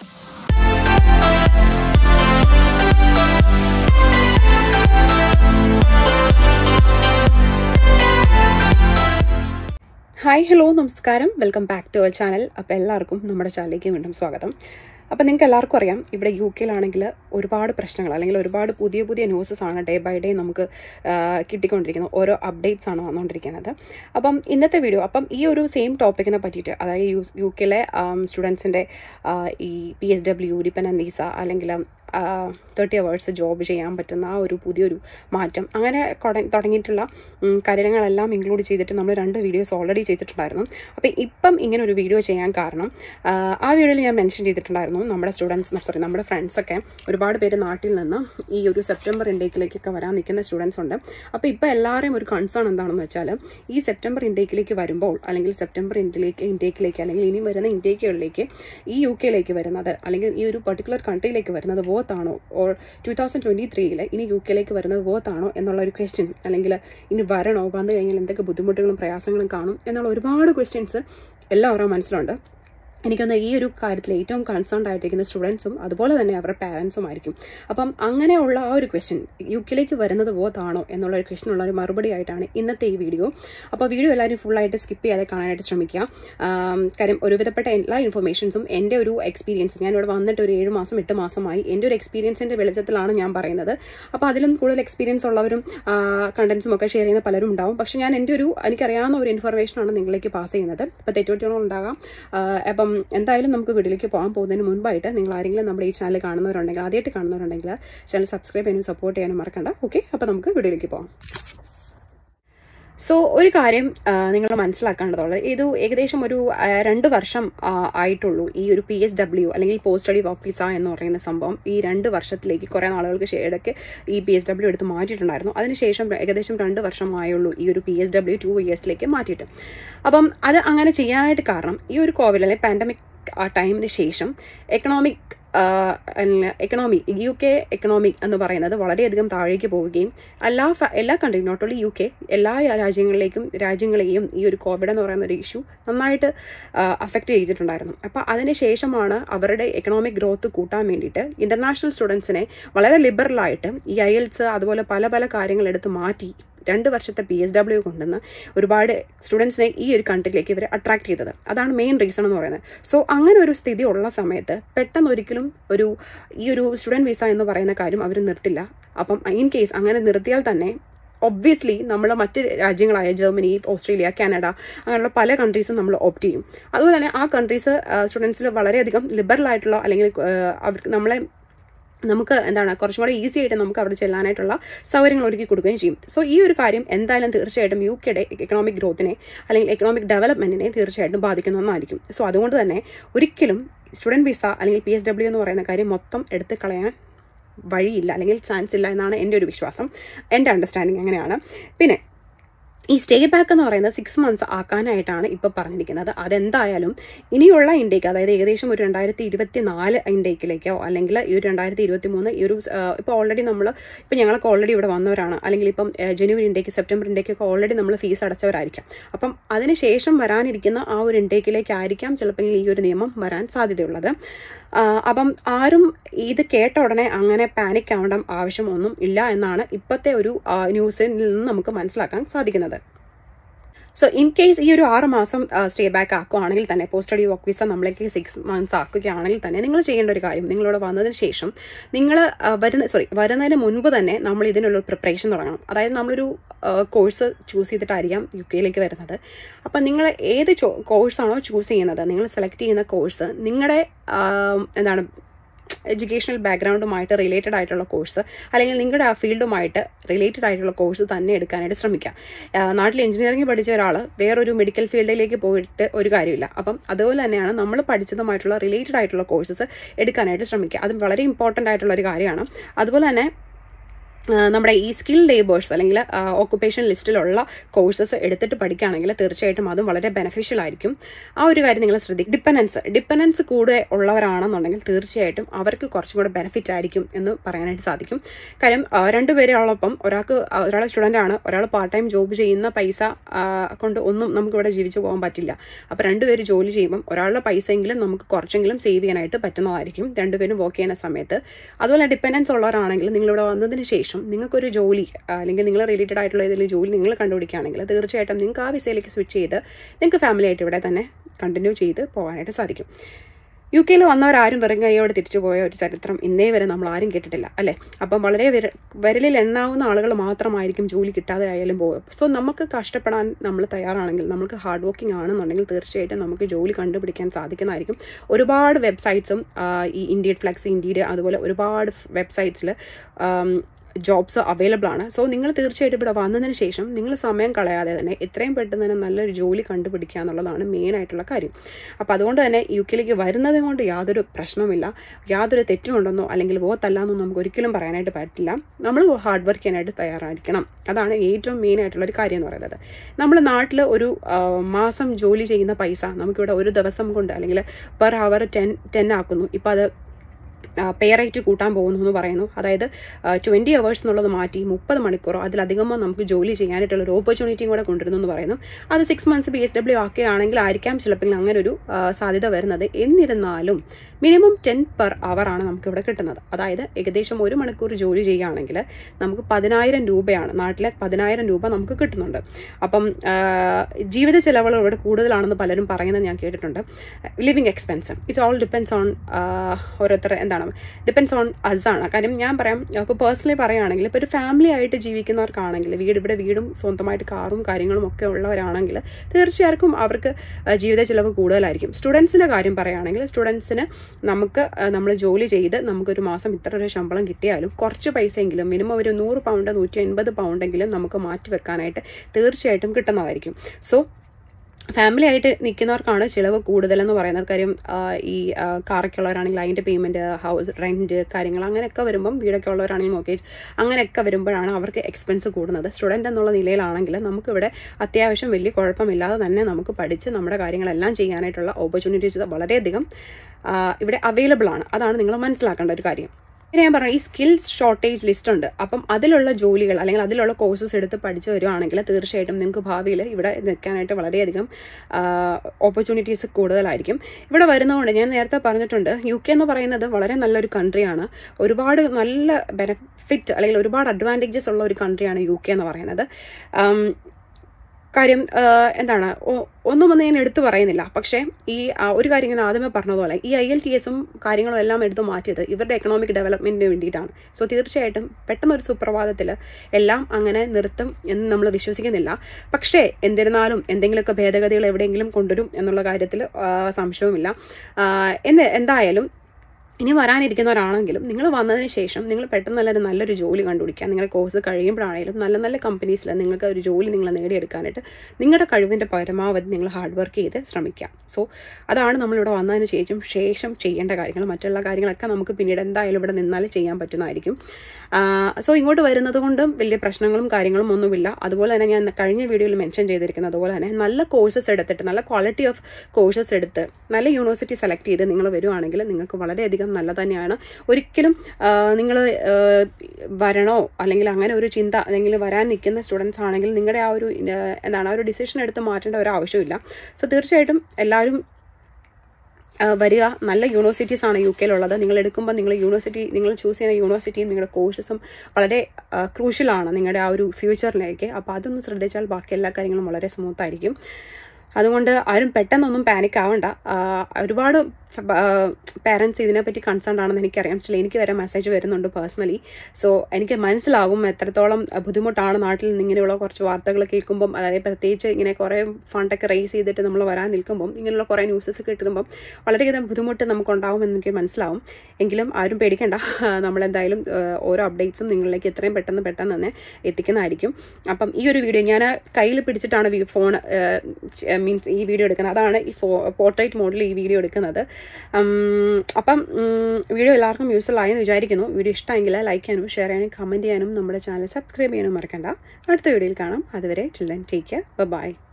hi hello നമസ്കാരം welcome back to our channel അപ്പോൾ എല്ലാവർക്കും നമ്മുടെ ചാനലിലേക്ക് വീണ്ടും സ്വാഗതം അപ്പോൾ നിങ്ങൾക്ക് എല്ലാവർക്കും അറിയാം ഇവിടെ യു കെയിലാണെങ്കിൽ ഒരുപാട് പ്രശ്നങ്ങൾ അല്ലെങ്കിൽ ഒരുപാട് പുതിയ പുതിയ ന്യൂസസ് ആണ് ഡേ ബൈ ഡേ നമുക്ക് ആ, കിട്ടിക്കൊണ്ടിരിക്കുന്നത് ഓരോ അപ്ഡേറ്റ്സ് ആണ് വന്നുകൊണ്ടിരിക്കുന്നത് അപ്പം ഇന്നത്തെ വീഡിയോ അപ്പം ഈ ഒരു സെയിം ടോപ്പിക്കിനെ പറ്റിയിട്ട് അതായത് യു യു കെയിലെ സ്റ്റുഡൻസിൻ്റെ ഈ P S W dependent visa അല്ലെങ്കിൽ തേർട്ടി അവേഴ്സ് ജോബ് ചെയ്യാൻ പറ്റുന്ന ആ ഒരു പുതിയൊരു മാറ്റം അങ്ങനെ കൊട- തുടങ്ങിയിട്ടുള്ള ഉം, കാര്യങ്ങളെല്ലാം ഇൻക്ലൂഡ് ചെയ്തിട്ട് നമ്മൾ രണ്ട് വീഡിയോസ് ഓൾറെഡി ചെയ്തിട്ടുണ്ടായിരുന്നു അപ്പോൾ ഇപ്പം ഇങ്ങനെ ഒരു വീഡിയോ ചെയ്യാൻ കാരണം ആ, ആ വീഡിയോയിൽ ഞാൻ മെൻഷൻ ചെയ്തിട്ടുണ്ടായിരുന്നു നമ്മുടെ സ്റ്റുഡൻസ് സോറി നമ്മുടെ ഫ്രണ്ട്സൊക്കെ ഒരുപാട് പേര് നാട്ടിൽ നിന്ന് ഈ ഒരു സെപ്റ്റംബർ ഇൻടേക്കിലേക്കൊക്കെ വരാൻ നിൽക്കുന്ന സ്റ്റുഡൻസ് ഉണ്ട് അപ്പോൾ ഇപ്പോൾ എല്ലാവരെയും ഒരു കൺസേൺ എന്താണെന്ന് വെച്ചാൽ ഈ സെപ്റ്റംബർ ഇൻടേക്കിലേക്ക് വരുമ്പോൾ അല്ലെങ്കിൽ സെപ്റ്റംബർ ഇൻടേക്ക് ഇൻടേക്കിലേക്ക് അല്ലെങ്കിൽ ഇനി വരുന്ന ഇൻടേക്കുകളിലേക്ക് ഈ യു കെയിലേക്ക് വരുന്നത് അല്ലെങ്കിൽ ഈ ഒരു പർട്ടിക്കുലർ കൺട്രിയിലേക്ക് വരുന്നത് വോത്ത് ആണോ ഓർ ടു തൗസൻഡ് ട്വൻറ്റി ത്രീയിൽ ഇനി യു കെയിലേക്ക് വരുന്നത് വോത്ത് ആണോ എന്നുള്ള ഒരു ക്വസ്റ്റ്യൻ അല്ലെങ്കിൽ ഇനി വരണോ വന്നു കഴിഞ്ഞാൽ എന്തൊക്കെ ബുദ്ധിമുട്ടുകളും പ്രയാസങ്ങളും കാണും എന്നുള്ള ഒരുപാട് ക്വസ്റ്റ്യൻസ് എല്ലാവരുടെ മനസ്സിലുണ്ട് എനിക്കൊന്ന് ഈ ഒരു കാര്യത്തിൽ ഏറ്റവും കൺസേൺഡ് ആയിട്ടിരിക്കുന്ന സ്റ്റുഡൻസും അതുപോലെ തന്നെ അവരുടെ പാരൻസും ആയിരിക്കും അപ്പം അങ്ങനെയുള്ള ആ ഒരു ക്വസ്റ്റ്യൻ യു കെയിലേക്ക് വരുന്നത് ബോത്താണോ എന്നുള്ള ഒരു ക്വസ്റ്റ്യനുള്ള ഒരു മറുപടി ആയിട്ടാണ് ഇന്നത്തെ ഈ വീഡിയോ അപ്പോൾ വീഡിയോ എല്ലാവരും ഫുള്ളായിട്ട് സ്കിപ്പ് ചെയ്യാതെ കാണാനായിട്ട് ശ്രമിക്കുക ആം, കാര്യം ഒരുവിധപ്പെട്ട എല്ലാ ഇൻഫർമേഷൻസും എൻ്റെ ഒരു എക്സ്പീരിയൻസ് ഞാൻ ഇവിടെ വന്നിട്ട് ഒരു ഏഴ് മാസം എട്ട് മാസമായി എൻ്റെ ഒരു എക്സ്പീരിയൻസിൻ്റെ വെളിച്ചത്തിലാണ് ഞാൻ പറയുന്നത് അപ്പോൾ അതിലും കൂടുതൽ എക്സ്പീരിയൻസ് ഉള്ളവരും കണ്ടൻസും ഒക്കെ ഷെയർ ചെയ്യുന്ന പലരും ഉണ്ടാവും പക്ഷേ ഞാൻ എൻ്റെ ഒരു എനിക്കറിയാവുന്ന ഒരു ഇൻഫർമേഷനാണ് നിങ്ങളിലേക്ക് പാസ് ചെയ്യുന്നത് അപ്പോൾ തെറ്റുപറ്റുകൾ ഉണ്ടാകാം ആഹ് അപ്പം എന്തായാലും നമുക്ക് വീട്ടിലേക്ക് പോകാൻ പോകുന്നതിന് മുൻപായിട്ട് നിങ്ങൾ ആരെങ്കിലും നമ്മുടെ ഈ ചാനൽ കാണുന്നവരുണ്ടെങ്കിൽ ആദ്യമായിട്ട് കാണുന്നവരുണ്ടെങ്കിൽ ചാനൽ സബ്സ്ക്രൈബ് ചെയ്യാനും സപ്പോർട്ട് ചെയ്യാനും മറക്കണ്ട ഓക്കെ അപ്പോൾ നമുക്ക് വീഡിയോയിലേക്ക് പോകാം സോ ഒരു കാര്യം നിങ്ങൾ മനസ്സിലാക്കേണ്ടതുള്ളത് ഇത് ഏകദേശം ഒരു ആ, രണ്ട് വർഷം ആ, ആയിട്ടുള്ളൂ ഈ ഒരു പി എസ് ഡബ്ല്യു അല്ലെങ്കിൽ പോസ്റ്റ് സ്റ്റഡി വർക്ക് വിസ എന്ന് പറയുന്ന സംഭവം ഈ രണ്ട് വർഷത്തിലേക്ക് കുറേ നാളുകൾക്ക് ശേ- ഇടയ്ക്ക് ഈ പി എസ് ഡബ്ല്യു എടുത്ത് മാറ്റിയിട്ടുണ്ടായിരുന്നു അതിനുശേഷം ഏകദേശം രണ്ട് വർഷമായുള്ളൂ ഈ ഒരു പി എസ് ഡബ്ല്യു ടു ഇയേഴ്സിലേക്ക് മാറ്റിയിട്ട് അപ്പം അത് അങ്ങനെ ചെയ്യാനായിട്ട് കാരണം ഈ ഒരു കോവിഡ് അല്ലെങ്കിൽ പാൻഡമിക് ആ ടൈമിന് ശേഷം economic economy U K economy എന്ന് പറയുന്നത് വളരെയധികം താഴേക്ക് പോവുകയും എല്ലാ ഫ- എല്ലാ country not only U K എല്ലാ രാജ്യങ്ങളിലേക്കും രാജ്യങ്ങളെയും ഈ ഒരു കോവിഡ് എന്ന് പറയുന്ന ഒരു ഇഷ്യൂ നന്നായിട്ട് അഫക്റ്റ് ചെയ്തിട്ടുണ്ടായിരുന്നു അപ്പോൾ അതിന് ശേഷമാണ് അവരുടെ എക്കണോമിക് ഗ്രോത്ത് കൂട്ടാൻ വേണ്ടിയിട്ട് ഇന്റർനാഷണൽ സ്റ്റുഡൻസിനെ വളരെ ലിബറലായിട്ട് ഈ ഐഎൽസ് അതുപോലെ പല പല കാര്യങ്ങൾ എടുത്ത് മാറ്റി രണ്ട് വർഷത്തെ പി എസ് ഡബ്ല്യു കൊണ്ടുവന്ന് ഒരുപാട് സ്റ്റുഡൻസിനെ ഈ ഒരു കൺട്രിയിലേക്ക് ഇവർ അട്രാക്ട് ചെയ്തത് അതാണ് മെയിൻ റീസൺ എന്ന് പറയുന്നത് സോ അങ്ങനെ ഒരു സ്ഥിതി ഉള്ള സമയത്ത് പെട്ടെന്ന് ഒരിക്കലും ഒരു ഈ ഒരു സ്റ്റുഡൻറ് വിസ എന്ന് പറയുന്ന കാര്യം അവർ നിർത്തില്ല അപ്പം ഇൻ കേസ് അങ്ങനെ നിർത്തിയാൽ തന്നെ ഒബ്വിയസ്ലി നമ്മൾ മറ്റ് രാജ്യങ്ങളായ ജർമ്മനി ഓസ്ട്രേലിയ കാനഡ അങ്ങനെയുള്ള പല കൺട്രീസും നമ്മൾ ഓപ്റ്റ് ചെയ്യും അതുപോലെ തന്നെ ആ കൺട്രീസ് സ്റ്റുഡൻസിൽ വളരെയധികം ലിബറൽ ആയിട്ടുള്ള അല്ലെങ്കിൽ ആ, അവർക്ക് നമ്മളെ നമുക്ക് എന്താണ് കുറച്ചും കൂടെ ഈസി ആയിട്ട് നമുക്ക് അവിടെ ചെല്ലാനായിട്ടുള്ള സൗകര്യങ്ങൾ ഒരുക്കി കൊടുക്കുകയും ചെയ്യും സോ ഈ ഒരു കാര്യം എന്തായാലും തീർച്ചയായിട്ടും യു കെയുടെ എക്കണോമിക് ഗ്രോത്തിനെ അല്ലെങ്കിൽ എക്കണോമിക് ഡെവലപ്മെന്റിനെ തീർച്ചയായിട്ടും ബാധിക്കുന്ന ഒന്നായിരിക്കും സോ അതുകൊണ്ട് തന്നെ ഒരിക്കലും സ്റ്റുഡൻറ് വിസ അല്ലെങ്കിൽ പി എസ് ഡബ്ല്യു എന്ന് പറയുന്ന കാര്യം മൊത്തം എടുത്ത് കളയാൻ വഴിയില്ല അല്ലെങ്കിൽ ചാൻസ് ഇല്ല എന്നാണ് എൻ്റെ ഒരു വിശ്വാസം എൻ്റെ അണ്ടർസ്റ്റാൻഡിങ് അങ്ങനെയാണ് പിന്നെ ഈ സ്റ്റേ ബാക്ക് എന്ന് പറയുന്നത് സിക്സ് മന്ത്സ് ആക്കാനായിട്ടാണ് ഇപ്പോൾ പറഞ്ഞിരിക്കുന്നത് അതെന്തായാലും ഇനിയുള്ള ഇൻടേക്ക് അതായത് ഏകദേശം ഒരു രണ്ടായിരത്തി ഇരുപത്തി നാല് ഇൻടേക്കിലേക്കോ അല്ലെങ്കിൽ ഈ ഒരു രണ്ടായിരത്തി ഇരുപത്തി മൂന്ന് ഈ ഒരു ഇപ്പോൾ ഓൾറെഡി നമ്മൾ ഇപ്പോൾ ഞങ്ങളൊക്കെ ഓൾറെഡി ഇവിടെ വന്നവരാണ് അല്ലെങ്കിൽ ഇപ്പം ഏഹ്, ജനുവരി ഇൻടേക്ക് സെപ്റ്റംബർ ഇൻടേക്കൊക്കെ ഓൾറെഡി നമ്മൾ ഫീസ് അടച്ചവരായിരിക്കാം അപ്പം അതിനുശേഷം വരാനിരിക്കുന്ന ആ ഒരു ഇൻടേക്കിലേക്കായിരിക്കാം ചിലപ്പോൾ ഈ ഒരു നിയമം വരാൻ സാധ്യതയുള്ളത് ആ, അപ്പം ആരും ഇത് കേട്ട ഉടനെ അങ്ങനെ പാനിക് ആവേണ്ട ആവശ്യമൊന്നും ഇല്ല എന്നാണ് ഇപ്പോഴത്തെ ഒരു ആ, ന്യൂസിൽ നിന്ന് നമുക്ക് മനസ്സിലാക്കാൻ സാധിക്കുന്നത് സോ ഇൻ കേസ് ഈ ഒരു ആറ് മാസം സ്റ്റേ ബാക്ക് ആക്കുകയാണെങ്കിൽ തന്നെ പോസ്റ്റ് സ്റ്റഡി വർക്ക് വിസ നമ്മളേക്ക് സിക്സ് മന്ത്സ് ആക്കുകയാണെങ്കിൽ തന്നെ നിങ്ങൾ ചെയ്യേണ്ട ഒരു കാര്യം നിങ്ങളിവിടെ വന്നതിന് ശേഷം നിങ്ങൾ വരുന്ന സോറി വരുന്നതിന് മുൻപ് തന്നെ നമ്മൾ ഇതിനുള്ള പ്രിപ്പറേഷൻ തുടങ്ങണം അതായത് നമ്മളൊരു കോഴ്സ് ചൂസ് ചെയ്തിട്ടായിരിക്കാം യു കെയിലേക്ക് വരുന്നത് അപ്പം നിങ്ങൾ ഏത് കോഴ്സാണോ ചൂസ് ചെയ്യുന്നത് നിങ്ങൾ സെലക്ട് ചെയ്യുന്ന കോഴ്സ് നിങ്ങളുടെ എന്താണ് എഡ്യൂക്കേഷണൽ ബാക്ക്ഗ്രൗണ്ടുമായിട്ട് റിലേറ്റഡ് ആയിട്ടുള്ള കോഴ്സ് അല്ലെങ്കിൽ നിങ്ങളുടെ ആ ഫീൽഡുമായിട്ട് റിലേറ്റഡ് ആയിട്ടുള്ള കോഴ്സ് തന്നെ എടുക്കാനായിട്ട് ശ്രമിക്കുക ആ, നാട്ടിൽ എഞ്ചിനീയറിംഗ് പഠിച്ച ഒരാൾ വേറൊരു മെഡിക്കൽ ഫീൽഡിലേക്ക് പോയിട്ട് ഒരു കാര്യമില്ല അപ്പം അതുപോലെ തന്നെയാണ് നമ്മൾ പഠിച്ചതുമായിട്ടുള്ള റിലേറ്റഡ് ആയിട്ടുള്ള കോഴ്സസ് എടുക്കാനായിട്ട് ശ്രമിക്കുക അത് വളരെ ഇമ്പോർട്ടൻ്റ് ആയിട്ടുള്ള ഒരു കാര്യമാണ് അതുപോലെ തന്നെ ആ, നമ്മുടെ ഈ സ്കിൽ ലേബേഴ്സ് അല്ലെങ്കിൽ ഓക്കുപ്പേഷൻ ലിസ്റ്റിലുള്ള കോഴ്സസ് എടുത്തിട്ട് പഠിക്കുകയാണെങ്കിൽ തീർച്ചയായിട്ടും അതും വളരെ ബെനിഫിഷ്യൽ ആയിരിക്കും ആ ഒരു കാര്യം നിങ്ങൾ ശ്രദ്ധിക്കും ഡിപ്പെൻഡൻസ് ഡിപ്പെൻഡൻസ് കൂടെ ഉള്ളവരാണെന്നുണ്ടെങ്കിൽ തീർച്ചയായിട്ടും അവർക്ക് കുറച്ചും കൂടെ ബെനിഫിറ്റ് ആയിരിക്കും എന്ന് പറയാനായിട്ട് സാധിക്കും കാര്യം ആ, രണ്ടുപേരോടൊപ്പം ഒരാൾക്ക് ആ, ഒരാൾ സ്റ്റുഡൻ്റ് ആണ് ഒരാൾ പാർട്ട് ടൈം ജോബ് ചെയ്യുന്ന പൈസ ആ, കൊണ്ട് ഒന്നും നമുക്ക് ഇവിടെ ജീവിച്ചു പോകാൻ പറ്റില്ല അപ്പോൾ രണ്ടുപേര് ജോലി ചെയ്യുമ്പം ഒരാളുടെ പൈസയെങ്കിലും നമുക്ക് കുറച്ചെങ്കിലും സേവ് ചെയ്യാനായിട്ട് പറ്റുന്നതായിരിക്കും രണ്ടുപേരും വർക്ക് ചെയ്യുന്ന സമയത്ത് അതുപോലെ ഡിപ്പെൻഡൻസ് ഉള്ളവരാണെങ്കിൽ നിങ്ങളിവിടെ വന്നതിന് ശേഷം നിങ്ങൾക്കൊരു ജോലി ആ, അല്ലെങ്കിൽ നിങ്ങൾ റിലേറ്റഡ് ആയിട്ടുള്ള ഏതെങ്കിലും ജോലി നിങ്ങൾ കണ്ടുപിടിക്കുകയാണെങ്കിൽ തീർച്ചയായിട്ടും നിങ്ങൾക്ക് ആ വിസയിലേക്ക് സ്വിച്ച് ചെയ്ത് നിങ്ങൾക്ക് ഫാമിലി ആയിട്ട് ഇവിടെ തന്നെ കണ്ടിന്യൂ ചെയ്ത് പോകാനായിട്ട് സാധിക്കും യു കെയിൽ വന്നവരാരും വെറും കൈയോടെ തിരിച്ചു പോയ ഒരു ചരിത്രം ഇന്നേ വരെ നമ്മൾ ആരും കേട്ടിട്ടില്ല അല്ലേ അപ്പം വളരെ വിര വിരലിൽ എണ്ണാവുന്ന ആളുകൾ മാത്രമായിരിക്കും ജോലി കിട്ടാതെ ആയാലും പോകും സോ നമുക്ക് കഷ്ടപ്പെടാൻ നമ്മൾ തയ്യാറാണെങ്കിൽ നമുക്ക് ഹാർഡ് വർക്കിംഗ് ആണെന്നുണ്ടെങ്കിൽ തീർച്ചയായിട്ടും നമുക്ക് ജോലി കണ്ടുപിടിക്കാൻ സാധിക്കുന്നതായിരിക്കും ഒരുപാട് വെബ്സൈറ്റ്സും ഈ ഇന്ത്യൻ ഫ്ലെക്സ് ഇന്ത്യയുടെ അതുപോലെ ഒരുപാട് വെബ്സൈറ്റ്സിൽ ജോബ്സ് അവൈലബിൾ ആണ് സോ നിങ്ങൾ തീർച്ചയായിട്ടും ഇവിടെ വന്നതിന് ശേഷം നിങ്ങൾ സമയം കളയാതെ തന്നെ എത്രയും പെട്ടെന്ന് തന്നെ നല്ലൊരു ജോലി കണ്ടുപിടിക്കുക എന്നുള്ളതാണ് മെയിൻ ആയിട്ടുള്ള കാര്യം അപ്പോൾ അതുകൊണ്ട് തന്നെ യു കെയിലേക്ക് വരുന്നത് കൊണ്ട് യാതൊരു പ്രശ്നവുമില്ല യാതൊരു തെറ്റുമുണ്ടെന്നോ അല്ലെങ്കിൽ വോത്തല്ലാന്നോ നമുക്ക് ഒരിക്കലും പറയാനായിട്ട് പറ്റില്ല നമ്മൾ ഹാർഡ് വർക്ക് ചെയ്യാനായിട്ട് തയ്യാറായിരിക്കണം അതാണ് ഏറ്റവും മെയിൻ ആയിട്ടുള്ള ഒരു കാര്യം എന്ന് പറയുന്നത് നമ്മൾ നാട്ടിൽ ഒരു ആ, മാസം ജോലി ചെയ്യുന്ന പൈസ നമുക്കിവിടെ ഒരു ദിവസം കൊണ്ട് അല്ലെങ്കിൽ പെർ അവർ ടെൻ ടെൻ ആക്കുന്നു ഇപ്പോൾ അത് പേ റേറ്റ് കൂട്ടാൻ പോകുന്നു എന്ന് പറയുന്നു അതായത് ട്വൻറ്റി അവേഴ്സ് എന്നുള്ളത് മാറ്റി മുപ്പത് മണിക്കൂറോ അതിലധികമോ നമുക്ക് ജോലി ചെയ്യാനായിട്ടുള്ള ഒരു ഓപ്പർച്യൂണിറ്റിയും കൂടെ കൊണ്ടുവരുന്നു എന്ന് പറയുന്നു അത് six months B S W ആക്കുകയാണെങ്കിൽ ആയിരിക്കാം ചിലപ്പോൾ അങ്ങനെ ഒരു ആ, സാധ്യത വരുന്നത് എന്നിരുന്നാലും മിനിമം ടെൻ പെർ അവർ ആണ് നമുക്ക് ഇവിടെ കിട്ടുന്നത് അതായത് ഏകദേശം ഒരു മണിക്കൂർ ജോലി ചെയ്യുകയാണെങ്കിൽ നമുക്ക് പതിനായിരം രൂപയാണ് നാട്ടിലെ പതിനായിരം രൂപ നമുക്ക് കിട്ടുന്നുണ്ട് അപ്പം ആ, ജീവിത ചെലവുകൾ ഇവിടെ കൂടുതലാണെന്ന് പലരും പറയുന്നത് ഞാൻ കേട്ടിട്ടുണ്ട് living expense it's all depends on ഓരോരുത്തർ എന്താണ് ഡിപ്പെൻസ് ഓൺ അസ് ആണ് കാര്യം ഞാൻ പറയാം ഇപ്പോൾ പേഴ്സണലി പറയുകയാണെങ്കിൽ ഇപ്പോൾ ഒരു ഫാമിലി ആയിട്ട് ജീവിക്കുന്നവർക്കാണെങ്കിൽ വീട് ഇവിടെ വീടും സ്വന്തമായിട്ട് കാറും കാര്യങ്ങളും ഒക്കെ ഉള്ളവരാണെങ്കിൽ തീർച്ചയായിട്ടും അവർക്ക് ആ, ജീവിത ചിലവ് കൂടുതലായിരിക്കും സ്റ്റുഡൻസിൻ്റെ കാര്യം പറയുകയാണെങ്കിൽ സ്റ്റുഡൻസിന് നമുക്ക് നമ്മൾ ജോലി ചെയ്ത് നമുക്കൊരു മാസം ഇത്ര ഒരു ശമ്പളം കിട്ടിയാലും കുറച്ച് പൈസയെങ്കിലും മിനിമം ഒരു നൂറ് പൗണ്ട് നൂറ്റി അൻപത് പൗണ്ടെങ്കിലും നമുക്ക് മാറ്റി വെക്കാനായിട്ട് തീർച്ചയായിട്ടും കിട്ടുന്നതായിരിക്കും സോ ഫാമിലി ആയിട്ട് നിൽക്കുന്നവർക്കാണ് ചിലവ് കൂടുതലെന്ന് പറയുന്നത് കാര്യം ആ, ഈ ആ, കാറൊക്കെ ഉള്ളവരാണെങ്കിൽ അതിൻ്റെ പേയ്മെൻറ്റ് ഹൗസ് റെൻറ്റ് കാര്യങ്ങൾ അങ്ങനെയൊക്കെ വരുമ്പം വീടൊക്കെ ഉള്ളവരാണെങ്കിൽ മോർഗേജ് അങ്ങനെയൊക്കെ വരുമ്പോഴാണ് അവർക്ക് എക്സ്പെൻസ് കൂടുന്നത് സ്റ്റുഡൻറ്റ് എന്നുള്ള നിലയിലാണെങ്കിൽ നമുക്കിവിടെ അത്യാവശ്യം വലിയ കുഴപ്പമില്ലാതെ തന്നെ നമുക്ക് പഠിച്ച് നമ്മുടെ കാര്യങ്ങളെല്ലാം ചെയ്യാനായിട്ടുള്ള ഓപ്പർച്യൂണിറ്റീസ് വളരെയധികം ആ, ഇവിടെ അവൈലബിൾ ആണ് അതാണ് നിങ്ങൾ മനസ്സിലാക്കേണ്ട ഒരു കാര്യം പിന്നെ ഞാൻ പറഞ്ഞു ഈ സ്കിൽസ് ഷോർട്ടേജ് ലിസ്റ്റ് ഉണ്ട് അപ്പം അതിലുള്ള ജോലികൾ അല്ലെങ്കിൽ അതിലുള്ള കോഴ്സസ് എടുത്ത് പഠിച്ചു വരുവാണെങ്കിൽ തീർച്ചയായിട്ടും നിങ്ങൾക്ക് ഭാവിയിൽ ഇവിടെ നിൽക്കാനായിട്ട് വളരെയധികം ഓപ്പർച്യൂണിറ്റീസ് കൂടുതലായിരിക്കും ഇവിടെ വരുന്നതുകൊണ്ട് ഞാൻ നേരത്തെ പറഞ്ഞിട്ടുണ്ട് യു കെ എന്ന് പറയുന്നത് വളരെ നല്ലൊരു കൺട്രിയാണ് ഒരുപാട് നല്ല ബെനിഫിറ്റ് അല്ലെങ്കിൽ ഒരുപാട് അഡ്വാൻറ്റേജസ് ഉള്ള ഒരു കൺട്രിയാണ് യു കെ എന്ന് പറയുന്നത് ആം, കാര്യം ആ, എന്താണ് ഒ- ഒന്നും ഒന്ന് ഞാൻ എടുത്തു പറയുന്നില്ല പക്ഷേ ഈ ആ, ഒരു കാര്യം ഞാൻ ആദ്യമേ പറഞ്ഞതുപോലെ ഈ ഐ എൽ ടി എസും കാര്യങ്ങളും എല്ലാം എടുത്തു മാറ്റിയത് ഇവരുടെ എക്കണോമിക് ഡെവലപ്മെന്റിന് വേണ്ടിയിട്ടാണ് സോ തീർച്ചയായിട്ടും പെട്ടെന്ന് ഒരു സുപ്രഭാതത്തിൽ എല്ലാം അങ്ങനെ നിർത്തും എന്ന് നമ്മൾ വിശ്വസിക്കുന്നില്ല പക്ഷേ എന്നിരുന്നാലും എന്തെങ്കിലുമൊക്കെ ഭേദഗതികൾ എവിടെയെങ്കിലും കൊണ്ടുവരും എന്നുള്ള കാര്യത്തിൽ സംശയവുമില്ല ആ, എന്ന് എന്തായാലും ഇനി വരാനിരിക്കുന്നവരാണെങ്കിലും നിങ്ങൾ വന്നതിന് ശേഷം നിങ്ങൾ പെട്ടെന്ന് നല്ലൊരു നല്ലൊരു ജോലി കണ്ടുപിടിക്കുക നിങ്ങളുടെ കോഴ്സ് കഴിയുമ്പോഴാണെങ്കിലും നല്ല നല്ല കമ്പനീസിൽ നിങ്ങൾക്ക് ഒരു ജോലി നിങ്ങൾ നേടിയെടുക്കാനായിട്ട് നിങ്ങളുടെ കഴിവിൻ്റെ പരമാവധി നിങ്ങൾ ഹാർഡ് വർക്ക് ചെയ്ത് ശ്രമിക്കുക സോ അതാണ് നമ്മളിവിടെ വന്നതിന് ശേഷം ശേഷം ചെയ്യേണ്ട കാര്യങ്ങൾ മറ്റുള്ള കാര്യങ്ങളൊക്കെ നമുക്ക് പിന്നീട് എന്തായാലും ഇവിടെ നിന്നാൽ ചെയ്യാൻ പറ്റുന്നതായിരിക്കും സോ ഇങ്ങോട്ട് വരുന്നത് കൊണ്ടും വലിയ പ്രശ്നങ്ങളും കാര്യങ്ങളും ഒന്നുമില്ല അതുപോലെ തന്നെ ഞാൻ കഴിഞ്ഞ വീഡിയോയിൽ മെൻഷൻ ചെയ്തിരിക്കുന്നത് അതുപോലെ തന്നെ നല്ല കോഴ്സസ് എടുത്തിട്ട് നല്ല ക്വാളിറ്റി ഓഫ് കോഴ്സസ് എടുത്ത് നല്ല യൂണിവേഴ്സിറ്റി സെലക്ട് ചെയ്ത് നിങ്ങൾ വരുവാണെങ്കിൽ നിങ്ങൾക്ക് വളരെയധികം നല്ല തന്നെയാണ് ഒരിക്കലും നിങ്ങൾ വരണോ അല്ലെങ്കിൽ അങ്ങനെ ഒരു ചിന്ത അല്ലെങ്കിൽ വരാൻ നിൽക്കുന്ന സ്റ്റുഡൻസ് ആണെങ്കിൽ നിങ്ങളുടെ ആ ഒരു ആ, എന്താണ് ആ ഒരു ഡിസിഷൻ എടുത്ത് മാറ്റേണ്ട ഒരു ആവശ്യമില്ല സോ തീർച്ചയായിട്ടും എല്ലാവരും ആ, വരിക നല്ല യൂണിവേഴ്സിറ്റീസ് ആണ് യു കെയിലുള്ളത് നിങ്ങൾ എടുക്കുമ്പോൾ നിങ്ങൾ യൂണിവേഴ്സിറ്റി നിങ്ങൾ ചൂസ് ചെയ്യുന്ന യൂണിവേഴ്സിറ്റിയും നിങ്ങളുടെ കോഴ്സസും വളരെ ക്രൂഷ്യലാണ് നിങ്ങളുടെ ആ ഒരു ഫ്യൂച്ചറിലേക്ക് അപ്പോൾ അതൊന്ന് ശ്രദ്ധിച്ചാൽ ബാക്കി എല്ലാ കാര്യങ്ങളും വളരെ സ്മൂത്ത് ആയിരിക്കും അതുകൊണ്ട് ആരും പെട്ടെന്നൊന്നും പാനിക് ആവണ്ട ആ, ഒരുപാട് പാരൻസ് ഇതിനെപ്പറ്റി കൺസേൺ ആണെന്ന് എനിക്കറിയാം പക്ഷേ എനിക്ക് വരെ മെസ്സേജ് വരുന്നുണ്ട് പേഴ്സണലി സോ എനിക്ക് മനസ്സിലാവും എത്രത്തോളം ബുദ്ധിമുട്ടാണ് നാട്ടിൽ നിന്ന് ഇങ്ങനെയുള്ള കുറച്ച് വാർത്തകൾ കേൾക്കുമ്പം അതായത് പ്രത്യേകിച്ച് ഇങ്ങനെ കുറേ ഫണ്ടൊക്കെ റേസ് ചെയ്തിട്ട് നമ്മൾ വരാൻ നിൽക്കുമ്പം ഇങ്ങനെയുള്ള കുറേ ന്യൂസസ് കിട്ടുമ്പം വളരെയധികം ബുദ്ധിമുട്ട് നമുക്കുണ്ടാവുമെന്ന് എനിക്ക് മനസ്സിലാവും എങ്കിലും ആരും പേടിക്കേണ്ട നമ്മളെന്തായാലും ആ, ഓരോ അപ്ഡേറ്റ്സും നിങ്ങളിലേക്ക് എത്രയും പെട്ടെന്ന് പെട്ടെന്ന് തന്നെ എത്തിക്കുന്നതായിരിക്കും അപ്പം ഈ ഒരു വീഡിയോ ഞാൻ കയ്യിൽ പിടിച്ചിട്ടാണ് ഫോൺ മീൻസ് ഈ വീഡിയോ എടുക്കുന്നത് അതാണ് ഈ ഫോ പോർട്രേറ്റ് മോഡിൽ ഈ വീഡിയോ എടുക്കുന്നത് ഉം, അപ്പം ഉം, വീഡിയോ എല്ലാവർക്കും യൂസ്ഫുൾ ആയെന്ന് വിചാരിക്കുന്നു വീഡിയോ ഇഷ്ടമെങ്കിൽ ലൈക്ക് ചെയ്യാനും ഷെയർ ചെയ്യാനും കമൻറ്റ് ചെയ്യാനും നമ്മുടെ ചാനൽ സബ്സ്ക്രൈബ് ചെയ്യാനും മറക്കണ്ട അടുത്ത വീഡിയോയിൽ കാണാം അതുവരെ ചിൽഡ്രൻ ടേക്ക് കെയർ ബൈ